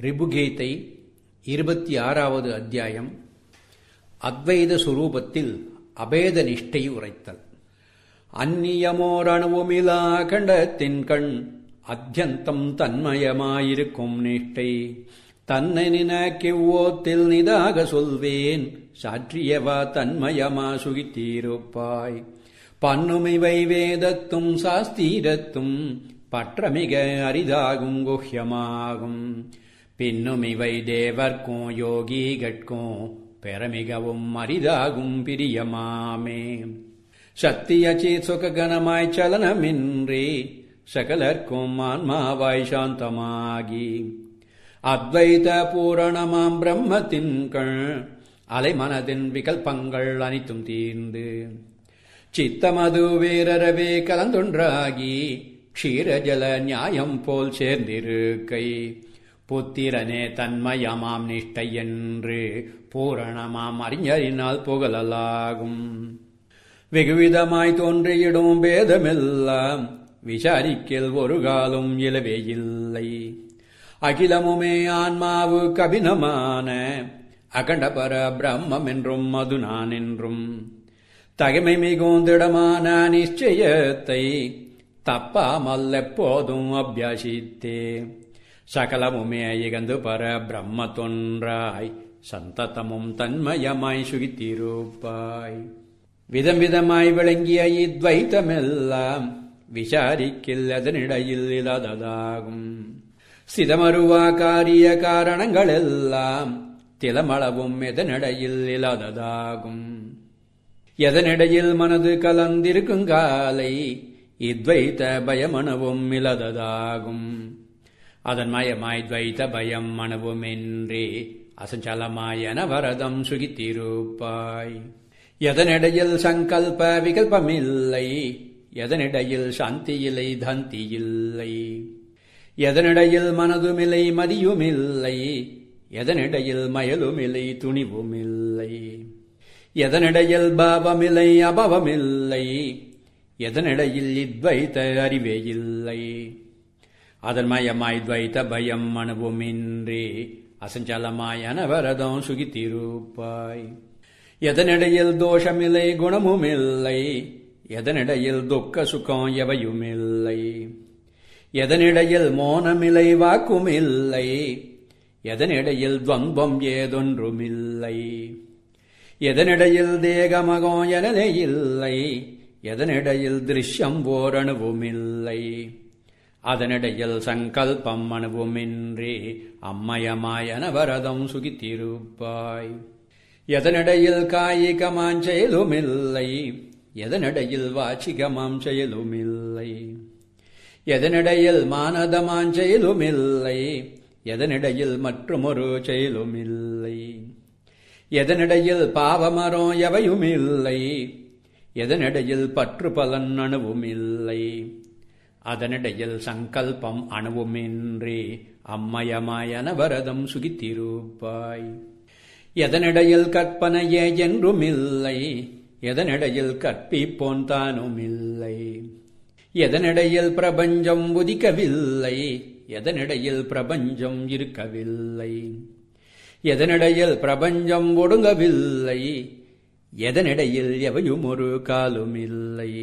ரிபுகீதை இருபத்தி ஆறாவது அத்தியாயம் அத்வைத சுரூபத்தில் அபேத நிஷ்டை உரைத்தல் அந்நியமோரணுவுமிலா கண்டத்தின் கண் அத்தியந்தம் தன்மயமாயிருக்கும் நிஷ்டை தன்னை நினக்கிவ்வோத்தில் நிதாக சொல்வேன் சாற்றியவா தன்மயமா சுகித்தீருப்பாய் பன்னுமிவை வேதத்தும் சாஸ்தீரத்தும் பற்றமிக அரிதாகும் குஹ்யமாகும் பின்னுமிவை தேவர்க்கும் யோகிகட்கும் பெறமிகவும் அரிதாகும் பிரியமாமே சத்தியச்சி சுககனமாய் சலனமின்றி சகலர்க்கும் ஆன்மாவாய் சாந்தமாகி அத்வைத பூரணமாம் பிரம்மத்தின் கண் அலைமனதின் விகல்பங்கள் அனைத்தும் தீர்ந்து சித்தமது வேரறவே கலந்தொன்றாகி க்ஷீரஜல நியாயம் போல் சேர்ந்திருக்கை புத்திரனே தன்மயமாம் நிஷ்டை என்று பூரணமாம் அறிஞரினால் புகழலாகும் வெகுவிதமாய் தோன்றியிடும் பேதமெல்லாம் விசாரிக்கில் ஒரு காலம் இலவே இல்லை அகிலமுமே ஆன்மாவு கபினமான அகண்டபர பிரம்மம் என்றும் அது நான் என்றும் தகைமை மிகும் திடமான நிச்சயத்தை தப்பாமல் எப்போதும் அபியாசித்தே சகலமுமே இகந்து பர பிரம்ம தொன்றாய் சந்ததமும் தன்மயமாய் சுகித்திருப்பாய் விதம் விதமாய் விளங்கிய இத்வைத்தமெல்லாம் விசாரிக்கில் அதனிடையில் இல்லாததாகும் சிதமருவா காரிய காரணங்களெல்லாம் திலமளவும் எதனிடையில் இல்லாததாகும் எதனிடையில் மனது கலந்திருக்கும் காலை இத்வைத்த பயமனவும் இல்லாததாகும் அதன் மயமாய் துவைத்த பயம் மனவுமின்றி அசஞ்சலமாய் அனவரதம் சுகித்திருப்பாய் எதனிடையில் சங்கல்ப விகல்பமில்லை எதனிடையில் சாந்தியில்லை தந்தியில்லை எதனிடையில் மனதுமில்லை மதியுமில்லை எதனிடையில் மயலுமில்லை துணிவுமில்லை எதனிடையில் பாவமில்லை அபவமில்லை எதனிடையில் இத்வைத்த அறிவே இல்லை அதன் மயமாய் துவைத்த பயம் அனுபவமின்றி அசஞ்சலமாய் அனவரதம் சுகித்திருப்பாய் எதனிடையில் தோஷமில்லை குணமுமில்லை எதனிடையில் துக்க சுகம் எவையுமில்லை எதனிடையில் மோனமில்லை வாக்குமில்லை எதனிடையில் துவந்தம் ஏதொன்றுமில்லை எதனிடையில் தேகமகம் எனலே இல்லை எதனிடையில் திருஷ்யம் ஓரணுவுமில்லை அதனிடையில் சங்கல்பம் அணுவுமின்றி அம்மயமாயனவரதம் சுகித்திருப்பாய் எதனிடையில் காயிகமாம் செயலுமில்லை எதனிடையில் வாச்சிகமாம் செயலுமில்லை எதனிடையில் மானதமாம் செயலுமில்லை எதனிடையில் மற்றுமொரு செயலுமில்லை எதனிடையில் பாவமரம் எவையுமில்லை எதனிடையில் பற்று பலன் அணுவுமில்லை அதனிடையில் சங்கல்பம் அணுவுமின்றி அம்மயமாயனவரதம் சுகித்திருப்பாய் எதனிடையில் கற்பனையே என்றுமில்லை எதனிடையில் கற்பிப்போன் தானுமில்லை எதனிடையில் பிரபஞ்சம் உதிக்கவில்லை எதனிடையில் பிரபஞ்சம் இருக்கவில்லை எதனிடையில் பிரபஞ்சம் ஒடுங்கவில்லை எதனிடையில் எவையும் ஒரு காலுமில்லை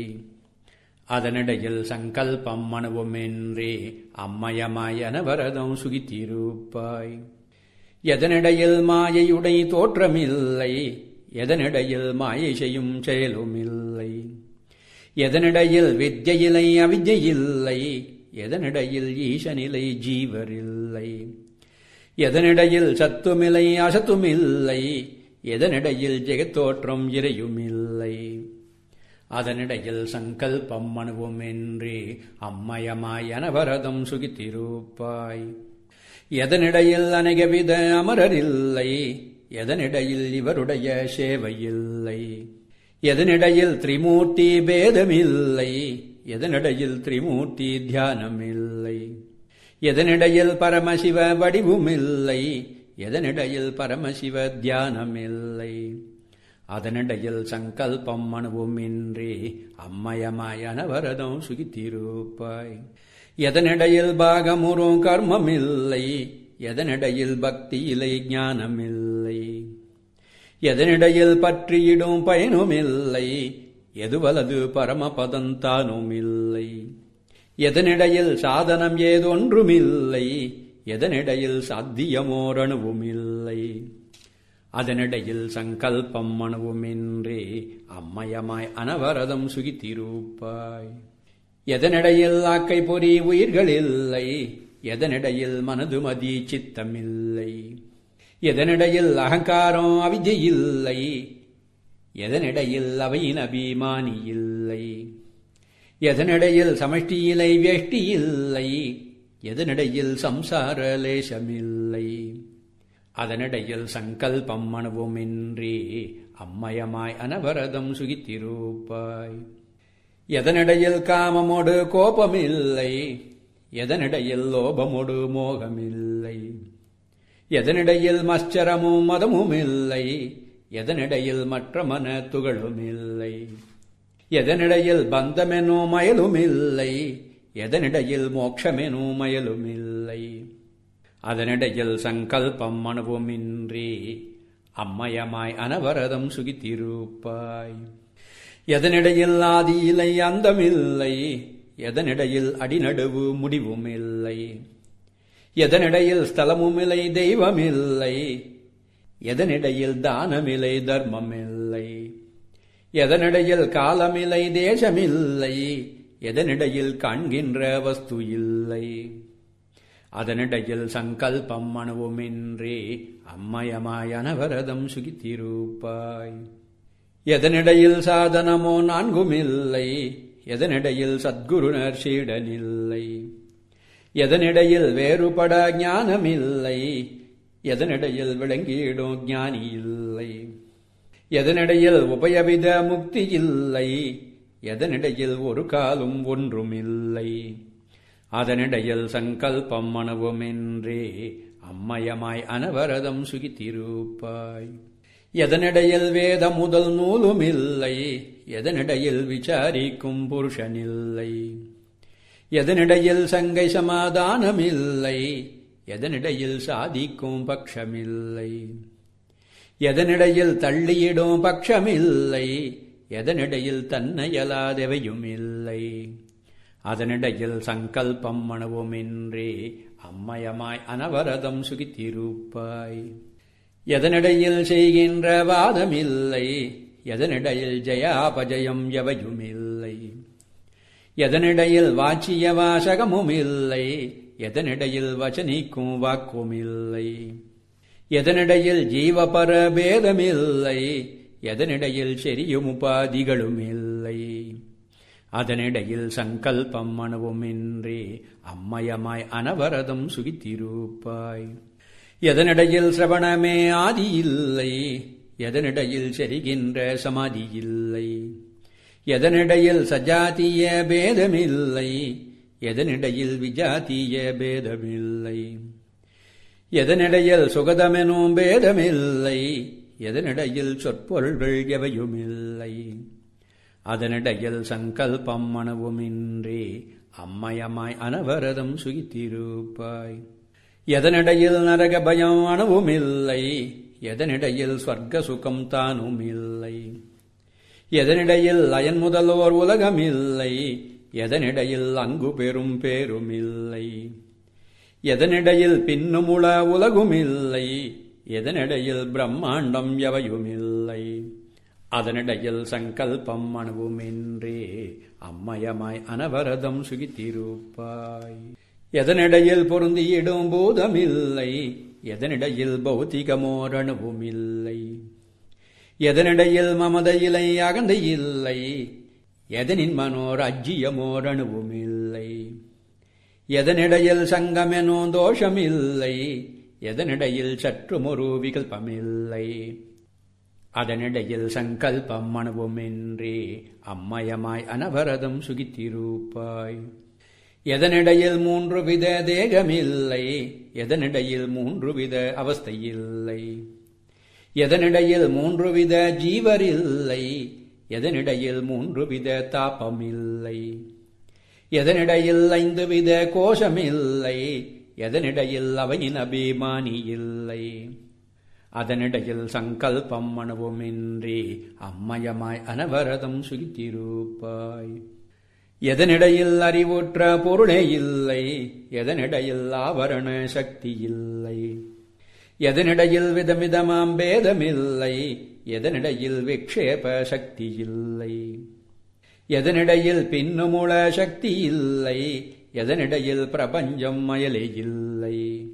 அதனிடையில் சங்கல்பம் மனுவுமின்றி அம்மயமாயனவரதம் சுகித்திருப்பாய் எதனிடையில் மாயையுடை தோற்றமில்லை எதனிடையில் மாயை செய்யும் செயலுமில்லை எதனிடையில் வித்யிலை அவித்யில்லை எதனிடையில் ஈசனிலை ஜீவரில்லை எதனிடையில் சத்துமில்லை அசத்துமில்லை எதனிடையில் ஜெகத்தோற்றம் இறையுமில்லை அதனிடையில் சங்கல்பம் மனுவுமின்றி அம்மயமாய் அனவரதம் சுகித்திருப்பாய் எதனிடையில் அநேகவித அமரரில்லை எதனிடையில் இவருடைய சேவையில்லை எதனிடையில் திரிமூர்த்தி பேதமில்லை எதனிடையில் திரிமூர்த்தி தியானமில்லை எதனிடையில் பரமசிவ வடிவுமில்லை எதனிடையில் பரமசிவ தியானமில்லை அதனிடையில் சங்கல்பம் அணுவுமின்றி அம்மயமாய் அனவரதம் சுகித்திருப்பாய் எதனிடையில் பாகமுறும் கர்மமில்லை எதனிடையில் பக்தியிலை ஞானமில்லை எதனிடையில் பற்றியிடும் பயனுமில்லை எதுவலது பரமபதந்தானுமில்லை எதனிடையில் சாதனம் ஏதொன்றுமில்லை எதனிடையில் சாத்தியமோரணுவுமில்லை அதனிடையில் சங்கல்பம் அணுவுமின்றே அம்மயமாய் அனவரதம் சுகித்திருப்பாய் எதனிடையில் ஆக்கை பொறி உயிர்களில்லை எதனிடையில் மனது மதி சித்தமில்லை எதனிடையில் அகங்காரம் அவிஜையில்லை எதனிடையில் அவையின் அபிமானி இல்லை எதனிடையில் சமஷ்டியிலை வேஷ்டி இல்லை எதனிடையில் சம்சார லேசமில்லை அதனிடையில் சங்கல்பம் மனவுமின்றி அம்மயமாய் அனவரதம் சுகித்திருப்பாய் எதனிடையில் காமமோடு கோபமில்லை எதனிடையில் லோபமோடு மோகமில்லை எதனிடையில் மஸ்சரமும் மதமும் இல்லை எதனிடையில் மற்ற மன துகளுமில்லை எதனிடையில் பந்தமெனும் மயலுமில்லை எதனிடையில் மோட்சமெனும் மயலுமில்லை அதனிடையில் சங்கல்பம் அனுபவமின்றி அம்மயமாய் அனவரதம் சுகித்திருப்பாய் எதனிடையில் ஆதி இலை அந்தமில்லை எதனிடையில் அடிநடுவு முடிவுமில்லை எதனிடையில் ஸ்தலமுமில்லை தெய்வமில்லை எதனிடையில் தானமில்லை தர்மமில்லை எதனிடையில் காலமில்லை தேசமில்லை எதனிடையில் காண்கின்ற வஸ்து இல்லை அதனிடையில் சங்கல்பம் அணுவுமின்றி அம்மயமாய் அனவரதம் சுகித்திருப்பாய் எதனிடையில் சாதனமோ நான்குமில்லை எதனிடையில் சத்குருனர் சீடனில்லை எதனிடையில் வேறுபட ஞானமில்லை எதனிடையில் விளங்கிடும் ஞானி இல்லை எதனிடையில் உபயவித முக்தி இல்லை எதனிடையில் ஒரு காலும் ஒன்றுமில்லை அதனிடையில் சங்கல்பம் மனவுமின்றே அம்மயமாய் அனவரதம் சுகித்திருப்பாய் எதனிடையில் வேத முதல் நூலுமில்லை எதனிடையில் விசாரிக்கும் புருஷனில்லை எதனிடையில் சங்கை சமாதானமில்லை எதனிடையில் சாதிக்கும் பட்சமில்லை எதனிடையில் தள்ளியிடும் பட்சமில்லை எதனிடையில் தன்னையலாதவையும் இல்லை அதனிடையில் சங்கல்பம் மனவுமின்றே அம்மயமாய் அனவரதம் சுகித்திருப்பாய் எதனிடையில் செய்கின்ற வாதமில்லை எதனிடையில் ஜயாபஜயம் எவையுமில்லை எதனிடையில் வாச்சிய வாசகமும் இல்லை எதனிடையில் வச்சனிக்கும் வாக்குமில்லை எதனிடையில் ஜீவபர பேதமில்லை எதனிடையில் செரியும் உபாதிகளும் இல்லை அதனிடையில் சங்கல்பம் மனவுமின்றி அம்மயமாய் அனவரதம் சுகித்திருப்பாய் எதனிடையில் சிரவணமே ஆதி இல்லை எதனிடையில் செரிகின்ற சமாதி இல்லை எதனிடையில் சஜாத்திய பேதமில்லை எதனிடையில் விஜாத்திய பேதமில்லை எதனிடையில் சுகதமெனும் பேதமில்லை எதனிடையில் சொற்பொருள்கள் எவையுமில்லை அதனிடையில் சங்கல்பம் மனவுமின்றி அம்மயமாய் அனவரதம் சுகித்திருப்பாய் எதனிடையில் நரக பயம் அணுவுமில்லை எதனிடையில் ஸ்வர்க்க சுகம் தானும் இல்லை எதனிடையில் அயன் முதலோர் உலகமில்லை எதனிடையில் அங்கு பெரும் பேருமில்லை எதனிடையில் பின்னுமுள உலகுமில்லை எதனிடையில் பிரம்மாண்டம் எவையுமில்லை அதனிடையில் சங்கல்பம் அணுவுமின்றே அம்மயமாய் அனவரதம் சுகித்திருப்பாய் எதனிடையில் பொருந்தியிடும் பூதமில்லை எதனிடையில் பௌத்திகமோரணுவுமில்லை எதனிடையில் மமத இலை அகந்த இல்லை எதனின் மனோராஜ்யமோரணுவுமில்லை எதனிடையில் சங்கமெனோ தோஷமில்லை எதனிடையில் சற்றுமொரு விகல்பமில்லை அதனிடையில் சங்கல்பம் மனவுமின்றி அம்மயமாய் அனவரதம் சுகித்திருப்பாய் எதனிடையில் மூன்று வித தேகமில்லை எதனிடையில் மூன்று வித அவஸ்தையில்லை எதனிடையில் மூன்று வித ஜீவரில்லை எதனிடையில் மூன்று வித தாபமில்லை எதனிடையில் ஐந்து வித கோஷமில்லை எதனிடையில் அவையின் அபிமானி இல்லை அதனிடையில் சங்கல்பம் மனவுமின்றி அம்மயமாய் அனவரதம் சுகித்திருப்பாய் எதனிடையில் அறிவுற்ற பொருளே இல்லை எதனிடையில் ஆவரண சக்தி இல்லை எதனிடையில் விதமிதமாம் பேதமில்லை எதனிடையில் விக்ஷேப சக்தி இல்லை எதனிடையில் பின்னுமுள சக்தி இல்லை எதனிடையில் பிரபஞ்சம் மயலே இல்லை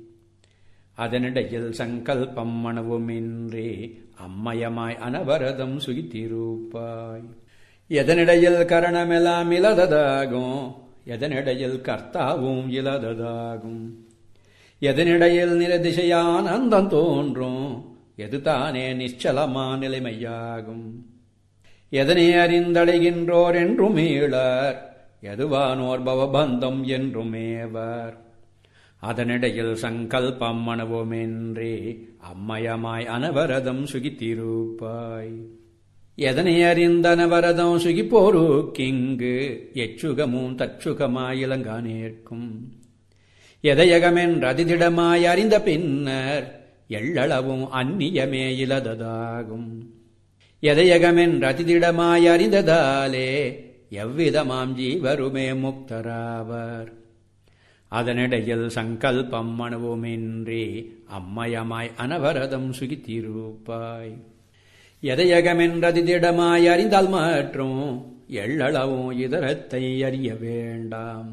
அதனிடையில் சங்கல்பம் மனவுமின்றி அம்மயமாய் அனவரதம் சுகித்திருப்பாய் எதனிடையில் கரணமெல்லாம் இலததாகும் எதனிடையில் கர்த்தாவும் இலததாகும் எதனிடையில் நிரதிசையானந்தம் தோன்றும் எது தானே நிச்சலமா நிலைமையாகும் எதனை அறிந்தடைகின்றோர் என்றும் ஈழர் எதுவானோர் பவபந்தம் என்றுமேவர் அதனிடையில் சங்கல்பம் மனவுமின்றி அம்மயமாய் அனவரதம் சுகித்திருப்பாய் எதனை அறிந்தனவரதம் சுகிப்போருக்கிங்கு எச்சுகமும் தச்சுகமாய் இளங்கானேற்கும் எதையகமென்று அதிதிடமாய் அறிந்த பின்னர் எள்ளளவும் அந்நியமே இலததாகும் எதையகமென்று அதிதிடமாய் அறிந்ததாலே எவ்விதமாம் ஜீவருமே முக்தராவர் அதனிடையில் சங்கல்பம் மனவுமின்றி அம்மயமாய் அனவரதம் சுகித்திருப்பாய் எதையகமென்றதிடமாய் அறிந்தால் மற்றும் எள்ளளவும் இதரத்தை அறிய வேண்டாம்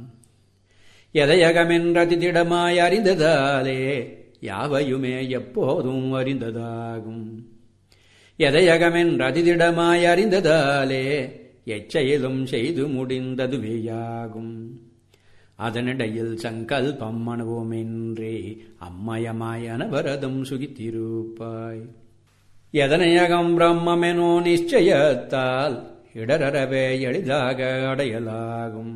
எதையகமென்றதிடமாய் அறிந்ததாலே யாவையுமே எப்போதும் அறிந்ததாகும் எதையகமென்றதிடமாய் அறிந்ததாலே எச்செயலும் செய்து முடிந்ததுவேயாகும் அதனிடையில் சங்கல்பம் மனவுமின்றி அம்மயமாய் அனவரதம் சுகித்திருப்பாய் எதனையகம் பிரம்மெனோ நிச்சயத்தால் இடரவே எளிதாக அடையலாகும்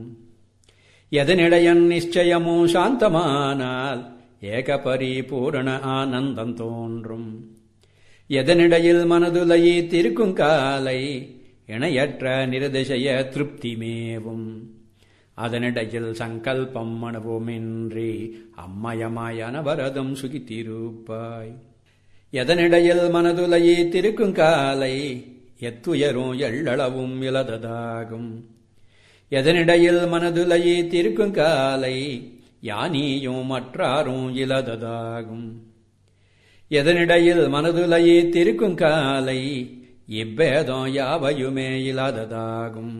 எதனிடையன் நிச்சயமோ சாந்தமானால் ஏக பரிபூரண ஆனந்தம் தோன்றும் எதனிடையில் மனதுலையே திருக்கும் காலை இணையற்ற நிரதிசய திருப்தி மேவும் அதனிடையில் சங்கல்பம் மனவுமின்றி அம்மயமாய் அனவரதம் சுகித்திருப்பாய் எதனிடையில் மனதுலையே திருக்கும் காலை எத்துயரும் எள்ளளவும் இலததாகும் எதனிடையில் மனதுலையே திருக்கும் காலை யானியும் மற்றாரும் இலததாகும் எதனிடையில் மனதுலையே திருக்கும் காலை இப்பேதம் யாவையுமே இல்லாததாகும்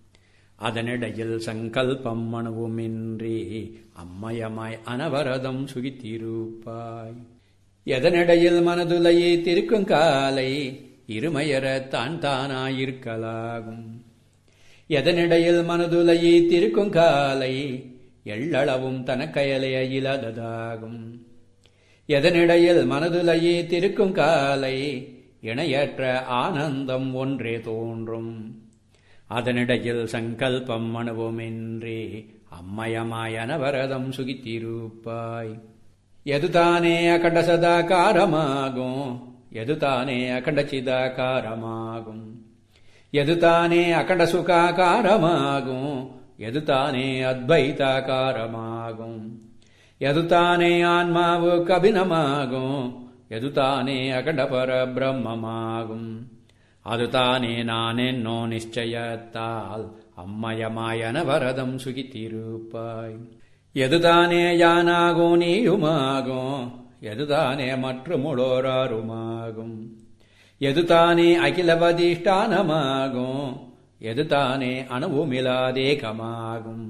அதனிடையில் சங்கல்பம் மனவுமின்றி அம்மயமாய் அனவரதம் சுகித்திருப்பாய் எதனிடையில் மனதுலையே திருக்கும் காலை இருமையற தான் தானாயிருக்கலாகும் எதனிடையில் மனதுலையே திருக்கும் காலை எள்ளளவும் தனக்கயலைய இல்லாததாகும் எதனிடையில் மனதுலையே திருக்கும் காலை இணையற்ற ஆனந்தம் ஒன்றே தோன்றும் அதனிடையில் சங்கல்பம் மனுவுமின்றி அம்மயமாய் அனவரதம் சுகித்திருப்பாய் எதுதானே அகண்ட சதாகாரமாகும் எதுதானே அகண்ட சிதாகாரமாகும் எதுதானே அகண்ட சுகாகாரமாகும் எதுதானே அத்வைதாகாரமாகும் எதுதானே ஆன்மாவுக்கு அபினமாகும் எதுதானே அகண்டபர பிரம்மமாகும் அதுதானே நானென்னோ நிச்சயத்தால் அம்மயமாயன வரதம் சுகித்திருப்பாய் எதுதானே யானாகும் நீயுமாகும் எதுதானே மற்றுமுளோராருமாகும் எதுதானே அகிலவதிஷ்டானமாகும் எதுதானே அணுவுமிலாதேகமாகும்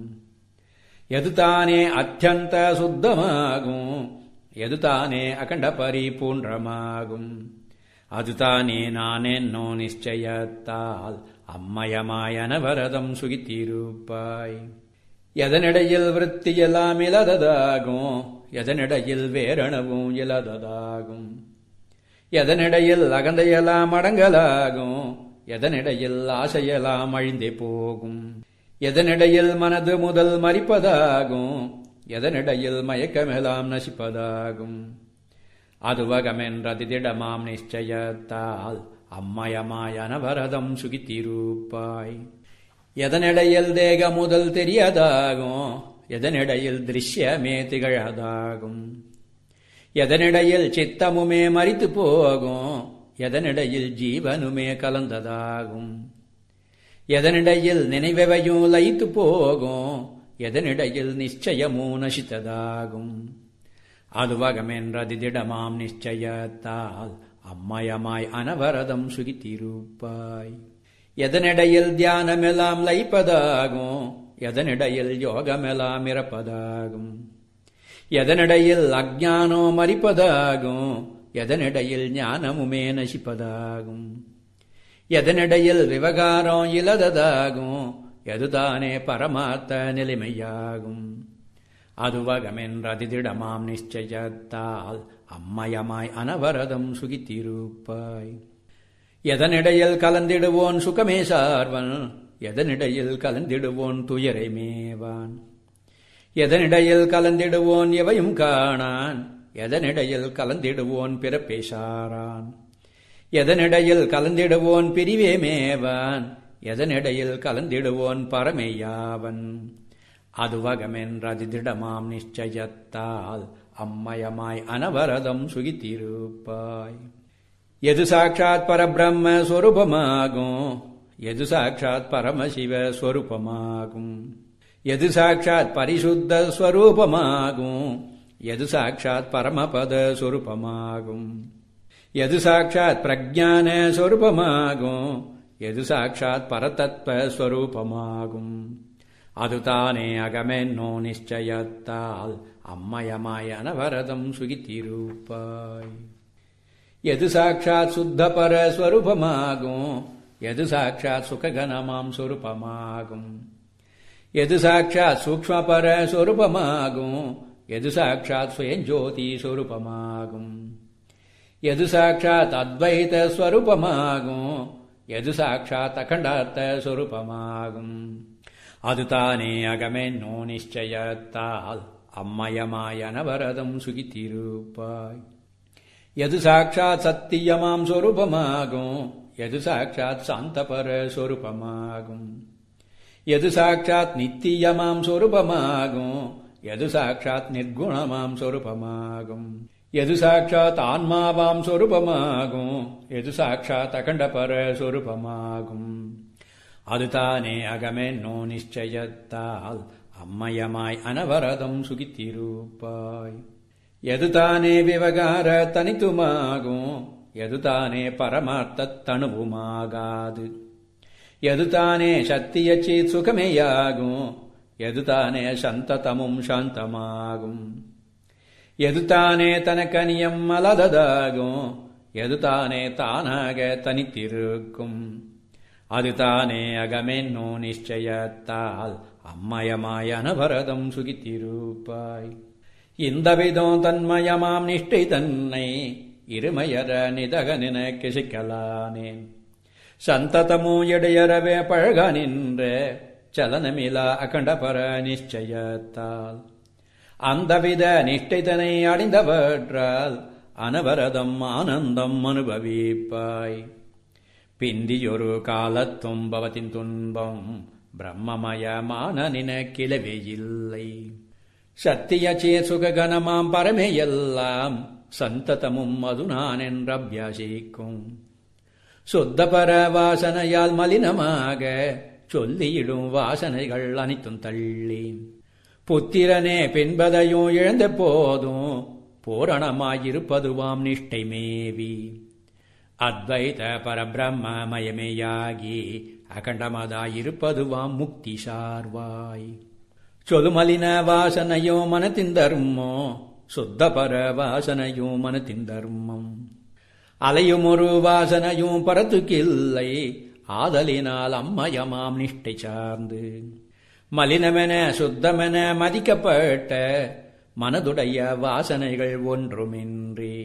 எதுதானே அத்தியந்த சுத்தமாகும் எதுதானே அகண்ட பரிபூன்றமாகும் அதுதானே நானென்னோ நிச்சயத்தால் அம்மயமாயன வரதம் சுகித்திருப்பாய் எதனிடையில் விருத்தியெல்லாம் இலததாகும் எதனிடையில் வேரணவும் இலததாகும் எதனிடையில் அகந்தையெல்லாம் அடங்கலாகும் எதனிடையில் ஆசையெல்லாம் அழிந்தே போகும் எதனிடையில் மனது முதல் மறிப்பதாகும் எதனிடையில் மயக்கமெல்லாம் நசிப்பதாகும் அதுவகமென்றதிடமாம் நிச்சயத்தால் அம்மயமாயன வரதம் சுகித்திருப்பாய் எதனிடையில் தேக முதல் தெரியாதாகும் எதனிடையில் திருஷ்யமே திகழாதாகும் எதனிடையில் சித்தமுமே மறித்து போகும் எதனிடையில் ஜீவனுமே கலந்ததாகும் எதனிடையில் நினைவவையும் லயித்து போகும் எதனிடையில் நிச்சயமும் நசித்ததாகும் அதுவகமென்றது திடமாம் நிச்சயத்தால் அம்மயமாய் அனவரதம் சுகித்திருப்பாய் எதனிடையில் தியானமெல்லாம் லைப்பதாகும் எதனிடையில் யோகமெல்லாம் இறப்பதாகும் எதனிடையில் அஜானோ மறிப்பதாகும் எதனிடையில் ஞானமுமே நசிப்பதாகும் எதனிடையில் விவகாரம் இலததாகும் எதுதானே பரமார்த்த நிலைமையாகும் அதுவகமென்றதிதிடமாம் நிச்சயத்தால் அம்மயமாய் அனவரதம் சுகித்திருப்பாய் எதனிடையில் கலந்திடுவோன் சுகமே சார்வன் எதனிடையில் கலந்திடுவோன் துயரை மேவான் எதனிடையில் கலந்திடுவோன் எவையும் காணான் எதனிடையில் கலந்திடுவோன் பிறப்பே சாரான் எதனிடையில் கலந்திடுவோன் பிரிவே மேவான் எதனிடையில் கலந்திடுவோன் பரமேயாவன் அதுவகமென்றது திடமாம் நிச்சயத்தால் அம்மயமாய் அனவரதம் சுகித்திருப்பாய் எது சாட்சாத் பரபிரம்ம ஸ்வரூபமாகும் எது சாட்சாத் பரமசிவ ஸ்வரூபமாகும் எது சாட்சாத் பரிசுத்த ஸ்வரூபமாகும் எது சாட்சாத் பரமபத ஸ்வரூபமாகும் எது சாட்சாத் பிரஜான ஸ்வரூபமாகும் எது சாட்சாத் பரதத்வ ஸ்வரூபமாகும் அதுதானே அகமென்னோ நிச்சயத்தால் அம்மயமாய் அனவரதம் சுகித்திருப்பாய் எது சாட்சாத் சுத்த பர ஸ்வரூபமாகும் எது சாட்சாத் சுககனமாம் சொரூபமாகும் எது சாட்சாத் சூக்ம பர சொரூபமாகும் எது சாட்சாத் சுயஞ்சோதி சொரூபமாகும் எது சாட்சாத் அத்வைத ஸ்வரூபமாகும் எது சாட்சாத் அகண்டார்த்த சொரூபமாகும் அதுதானே அகமென்னோ நிச்சயத்தால் அம்மயமாய் அனவரதம் சுகித்திருப்பாய் எது சாட்சாத் சத்தியமாம் சொரூபமாகும் எது சாட்சாத் சாந்தபர சொரூபமாகும் எது சாட்சாத் நித்தியமாம் சொரூபமாகும் எது சாட்சாத் நிர்குணமாம் சொரூபமாகும் எது சாட்சாத் ஆன்மாவாம் சொரூபமாகும் எது சாட்சாத் அகண்டபர சொரூபமாகும் அதுதானே அகமென்னோ நிச்சயத்தால் அம்மயமாய் அனவரதம் சுகித்திருப்பாய் எதுதானே விவகார தனித்துமாகும் எதுதானே பரமார்த்த தனுவுமாகாது எதுதானே சத்தியச்சி சுகமேயாகும் எதுதானே சந்ததமும் சாந்தமாகும் எதுதானே தனக்கனியம் அலததாகும் எதுதானே தானாக தனித்திருக்கும் அதுதானே அகமென்னோ நிச்சயத்தால் அம்மயமாய் அனவரதம் சுகித்திருப்பாய் இந்த விதம் தன்மயமாம் நிஷ்டை தன்னை இருமையர நிதக நினைக்க சிக்கலானேன் சந்ததமோ இடையறவே பழக நின்ற சலனமிலா அகண்டபர நிச்சயத்தால் அந்தவித நிஷ்டைதனை அடைந்தவற்றால் அனவரதம் ஆனந்தம் அனுபவிப்பாய் பிந்தியொரு காலத்தும் பவத்தின் துன்பம் பிரம்மமயமான நினக்கிலவே இல்லை சத்தியச்சே சுககனமாம் பரமே எல்லாம் சந்ததமும் அது நான் என்றபியாசிக்கும் சுத்தபர வாசனையால் மலினமாக சொல்லியிடும் வாசனைகள் அனைத்தும் தள்ளி புத்திரனே பின்பதையும் இழந்த போதும் பூரணமாயிருப்பதுவாம் நிஷ்டை மேவி அத்வைத பரபிரம்மமயமேயாகி அகண்டமதாயிருப்பதுவாம் முக்தி சார்வாய் சொலுமலின வாசனையோ மனத்தின் தர்மோ சுத்தபர வாசனையோ மனத்தின் தர்மம் அலையும் ஒரு வாசனையும் பரத்துக்கில்லை ஆதலினால் அம்மயமாம் நிஷ்டை சார்ந்து மலினமென சுத்தமென மதிக்கப்பட்ட மனதுடைய வாசனைகள் ஒன்றுமின்றி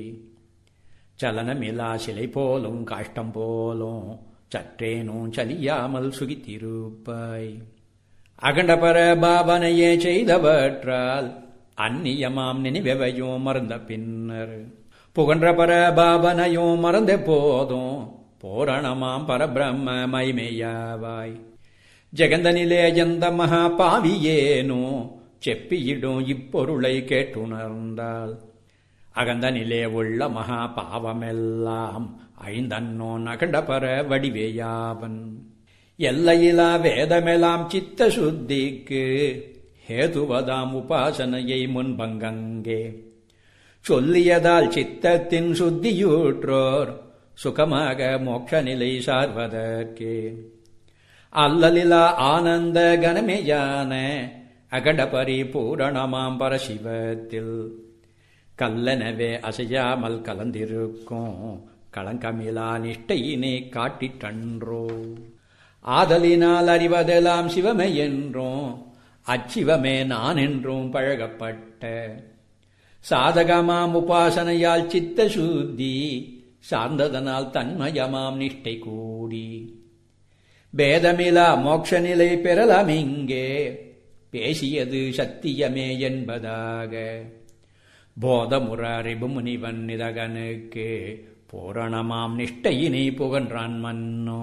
சலனமிலா சிலை போலும் காஷ்டம் போலும் சற்றேனும் சலியாமல் சுகித்திருப்பாய் அகண்டபர பாவனையே செய்தவற்றால் அந்நியமாம் நினைவவையும் மறந்த பின்னர் புகன்ற பர பாவனையும் மறந்த போதும் பூரணமாம் பரபிரம்ம மைமேயாவாய் ஜெகந்தனிலே எந்த மகா பாவியேனோ செப்பியிடும் இப்பொருளை கேட்டுணர்ந்தால் அகந்தனிலே உள்ள மகா பாவமெல்லாம் அழிந்தன்னோ நகண்டபர வடிவேயாவன் எல்லையிலா வேதமெல்லாம் சித்த சுத்திக்கு ஹேதுவதாம் உபாசனையை முன்பங்கங்கே சொல்லியதால் சித்தத்தின் சுத்தியூற்றோர் சுகமாக மோட்ச நிலை சார்வதற்கே அல்லலிலா ஆனந்த கனமேயான அகண்ட பரிபூரணமாம் பரசிவத்தில் கல்லனவே அசையாமல் கலந்திருக்கும் களங்கமிலா நிஷ்டையினை காட்டிட்டன்றோ ஆதலினால் அறிவதெல்லாம் சிவமே என்றும் அச்சிவமே நான் என்றும் பழகப்பட்ட சாதகமாம் உபாசனையால் சித்த சுத்தி சார்ந்ததனால் தன்மயமாம் நிஷ்டை கூடி பேதமிலா மோட்ச நிலை பெறலாம் இங்கே பேசியது சத்தியமே என்பதாக போதமுற அறிவு முனிவன் நிதகனுக்கு பூரணமாம் நிஷ்டையினை புகன்றான் மன்னோ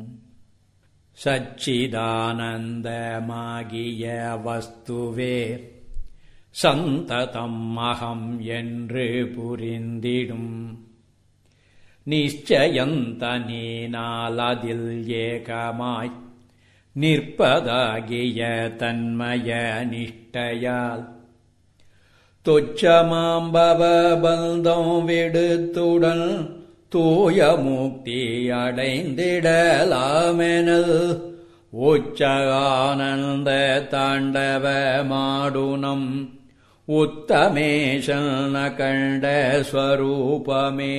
சச்சிதானந்தமாகிய வஸ்துவே சந்ததம் அகம் என்று புரிந்திடும் நிச்சயந்தனீனால் அதில் ஏகமாய் நிற்பதாகிய தன்மய நிஷ்டையால் தொச்சமாம்பவ பந்தம் விடுத்துடன் தூய முக்தி அடைந்திடலாமெனல் உச்ச ஆனந்த தாண்டவ மாடுனம் உத்தமேஷன கண்ட ஸ்வரூபமே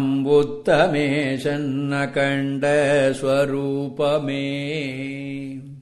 நம்புத்தமேஷன்ன கண்ட ஸ்வரூபமே